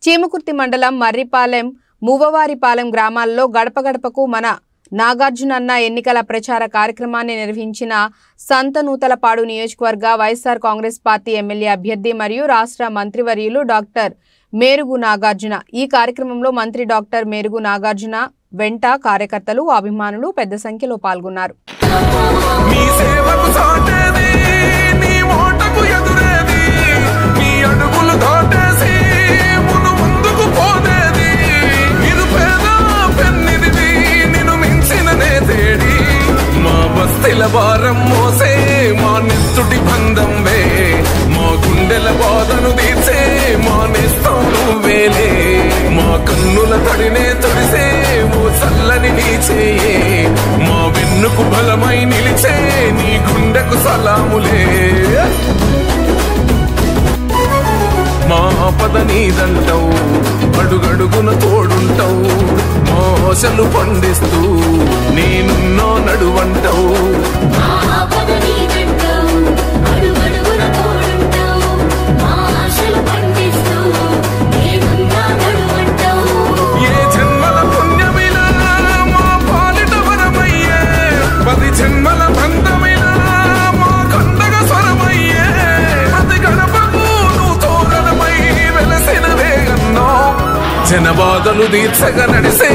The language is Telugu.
చీమకుర్తి మండలం మర్రిపాలెం మువ్వవారిపాలెం గ్రామాల్లో గడప గడపకు మన నాగార్జునన్న ఎన్నికల ప్రచార కార్యక్రమాన్ని నిర్వహించిన సంతనూతలపాడు నియోజకవర్గ వైఎస్ఆర్ కాంగ్రెస్ పార్టీ ఎమ్మెల్యే అభ్యర్థి మరియు రాష్ట్ర మంత్రివర్యులు డాక్టర్ మేరుగు నాగార్జున ఈ కార్యక్రమంలో మంత్రి డాక్టర్ మేరుగు నాగార్జున వెంట కార్యకర్తలు అభిమానులు పెద్ద సంఖ్యలో పాల్గొన్నారు నీ సేవకు సాటేది నీ ఓటకు ఎదురేది నీ అడుగులు దాటేసి మును ముందుకు పోనేది ఇది పేద పెన్నిది నిన్ను మించిన నేతేడి మా బస్తీల భారం మోసే మా నిత్తుటి బంధం వే మా గుండెల బాధను తీర్చే మా నేస్తం నువ్వేలే మా కన్నుల తడినే తొడిసే ఓ చల్లని నీ చేయే మా వెన్నుకు బలమై నిలిచే నీ గుండెకు సలాములే మా ఆపద నీదంటావు అడుగడుగున తోడుంటావు మా ఆశలు పండిస్తూ నేనున్నో నడువంటావు ఆపద నీదంటావు, అడుగడుగున తోడుంటావు, మా ఆశలు పండిస్తూ, నేనున్నా నడువంటావు. ఏ జన్మల పుణ్యమిలా మా పాలిట వరమయ్యే పది జన్మల బంధమిలా మా కండగ స్వరమయ్యే ప్రతి గడపకు నువ్వు తోరణమై వెలసిన వేగన్నో జనబాధలు దీర్చగా నడిసే